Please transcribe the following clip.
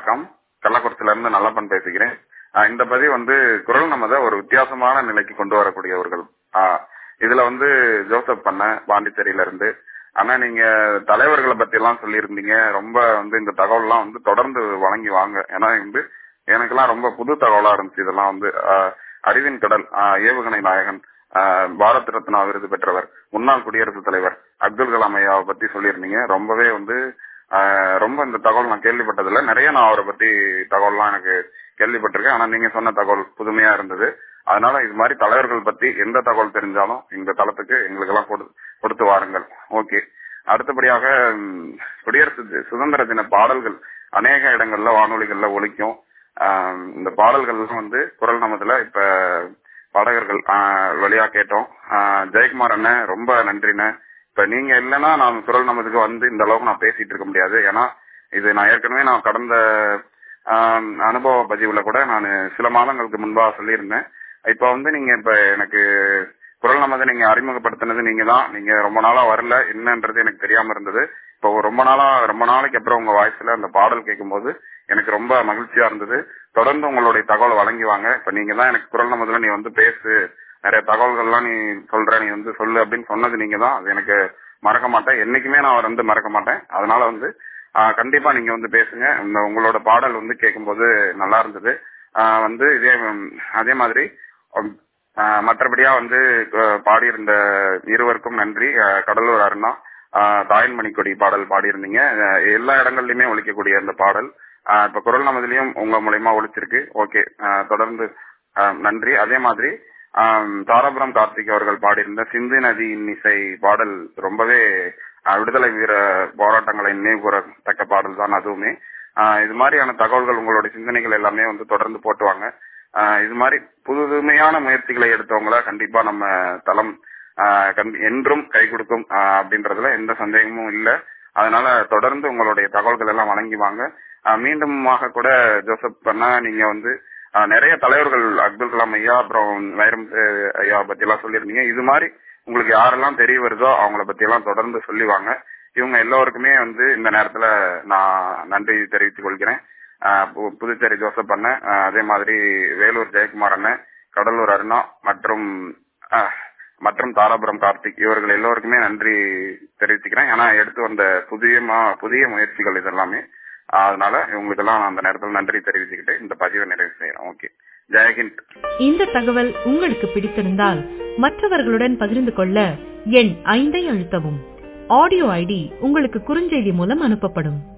வணக்கம் கள்ளக்குறிச்சியில இருந்து நல்லப்பன் பேசுகிறேன் ஆஹ் இந்த பதிவு வந்து குரல் நமத ஒரு வித்தியாசமான நிலைக்கு கொண்டு வரக்கூடியவர்கள் ஆஹ் இதுல வந்து ஜோசப் பண்ண பாண்டிச்சேரியில இருந்து ஆனா நீங்க தலைவர்களை பத்தி எல்லாம் சொல்லியிருந்தீங்க ரொம்ப வந்து இந்த தகவல் எல்லாம் வந்து தொடர்ந்து வழங்கி வாங்க ஏன்னா வந்து எனக்கெல்லாம் ரொம்ப புது தகவலா இருந்துச்சு இதெல்லாம் வந்து ஆஹ் அறிவின் கடல் ஆஹ் ஏவுகணை நாயகன் ஆஹ் பாரத் ரத்னா விருது பெற்றவர் முன்னாள் குடியரசுத் தலைவர் அப்துல் கலாம் ஐயாவை பத்தி சொல்லியிருந்தீங்க ரொம்பவே வந்து ஆஹ் ரொம்ப இந்த தகவல் நான் கேள்விப்பட்டதில்ல நிறைய நான் அவரை பத்தி தகவல்லாம் எனக்கு கேள்விப்பட்டிருக்கேன் ஆனா நீங்க சொன்ன தகவல் புதுமையா இருந்தது அதனால இது மாதிரி தலைவர்கள் பத்தி எந்த தகவல் தெரிஞ்சாலும் இந்த தளத்துக்கு எங்களுக்கு எல்லாம் கொடுத்து வாருங்கள் ஓகே அடுத்தபடியாக ம், குடியரசு தி- சுதந்திர தின பாடல்கள் அநேக இடங்கள்ல வானொலிகள்ல ஒலிக்கும் ஆஹ் இந்த பாடல்கள்லாம் வந்து குரல் நமதுல இப்ப பாடகர்கள் ஆஹ் வழியா கேட்டோம் ஆஹ் ஜெயக்குமார் அண்ணன் ரொம்ப நன்றிண்ணே இப்ப நீங்க இல்லைன்னா நான் குரல் நமதுக்கு வந்து இந்த அளவுக்கு நான் பேசிட்டு இருக்க முடியாது ஏன்னா இது நான் ஏற்கனவே நான் கடந்த ஆஹ், அனுபவ பதிவுல கூட நான் சில மாதங்களுக்கு முன்பா சொல்லியிருந்தேன் இப்ப வந்து நீங்க இப்ப எனக்கு குரல் நமதை நீங்க அறிமுகப்படுத்தினது நீங்க தான் நீங்க ரொம்ப நாளா வரல என்னன்றது எனக்கு தெரியாம இருந்தது இப்போ ரொம்ப நாளா ரொம்ப நாளைக்கு அப்புறம் உங்க வாய்ஸ்ல அந்த பாடல் கேட்கும்போது எனக்கு ரொம்ப மகிழ்ச்சியா இருந்தது தொடர்ந்து உங்களுடைய தகவல் வழங்கி வாங்க இப்ப நீங்க தான் எனக்கு குரல் நமதுல நீ வந்து பேசு நிறைய தகவல்கள்லாம் நீ சொல்ற நீ வந்து சொல்லு அப்படின்னு சொன்னது நீங்க தான் அது எனக்கு மறக்க மாட்டேன் என்னைக்குமே நான் வந்து மறக்க மாட்டேன் அதனால வந்து ஆஹ், கண்டிப்பா நீங்க வந்து பேசுங்க இந்த உங்களோட பாடல் வந்து கேட்கும்போது நல்லா இருந்தது ஆஹ், வந்து இதே ம், அதே மாதிரி உம், ஆஹ், மற்றபடியா வந்து அஹ், பாடியிருந்த இருவருக்கும் நன்றி ஆஹ், கடலூர் அருணா ஆஹ், தாயன்மணி கொடி பாடல் பாடியிருந்தீங்க அஹ், எல்லா இடங்கள்லயுமே ஒழிக்கக்கூடிய அந்த பாடல் ஆஹ், இப்ப குரல் நமதிலையும் உங்க மூலியமா ஒழிச்சிருக்கு ஓகே தொடர்ந்து ஆஹ், நன்றி அதே மாதிரி ஆம், தாராபுரம் கார்த்திக் அவர்கள் பாடியிருந்த சிந்து நதியின் இசை பாடல் ரொம்பவே ஆஹ், விடுதலை வீர போராட்டங்களை நினைவு கூறத்தக்க பாடல் தான் அதுவுமே ஆஹ், இது மாதிரியான தகவல்கள் உங்களுடைய சிந்தனைகள் எல்லாமே வந்து தொடர்ந்து போட்டுவாங்க ஆஹ், இது மாதிரி புதுமையான முயற்சிகளை எடுத்தவங்கள கண்டிப்பா நம்ம தளம் ஆஹ், கண்டி- என்றும் கை கொடுக்கும் ஆஹ், அப்படின்றதுல எந்த சந்தேகமும் இல்ல அதனால தொடர்ந்து உங்களுடைய தகவல்கள் எல்லாம் வழங்கி வாங்க ஆஹ், மீண்டுமாக கூட ஜோசப் பண்ணா நீங்க வந்து ஆஹ், நிறைய தலைவர்கள் அப்துல் கலாம் ஐயா அப்புறம் வைரம் அஹ், ஐயா பத்தி எல்லாம் சொல்லியிருந்தீங்க இது மாதிரி உங்களுக்கு யாரெல்லாம் தெரிய வருதோ அவங்கள பத்தி எல்லாம் தொடர்ந்து சொல்லி வாங்க இவங்க எல்லோருக்குமே வந்து இந்த நேரத்துல நான் நன்றி தெரிவித்துக் கொள்கிறேன் ஆஹ், பு- புதுச்சேரி ஜோசப் அண்ணன் ஆஹ், அதே மாதிரி வேலூர் ஜெயக்குமார் அண்ணன் கடலூர் அருணா மற்றும் ஆஹ், மற்றும் தாராபுரம் கார்த்திக் இவர்கள் எல்லோருக்குமே நன்றி தெரிவிச்சுக்கிறேன் ஏன்னா எடுத்து வந்த புதிய மா- புதிய முயற்சிகள் இதெல்லாமே ஆஹ், அதனால இவங்களுக்கெல்லாம் நான் அந்த நேரத்தில் நன்றி தெரிவிச்சுக்கிட்டு இந்த பதிவை நிறைவு செய்யறேன் ஓகே ஜெயஹிந்த் இந்த தகவல் உங்களுக்கு பிடித்திருந்தால் மற்றவர்களுடன் பகிர்ந்து கொள்ள எண் ஐந்தை அழுத்தவும் ஆடியோ ஐடி உங்களுக்கு குறுஞ்செய்தி மூலம் அனுப்பப்படும்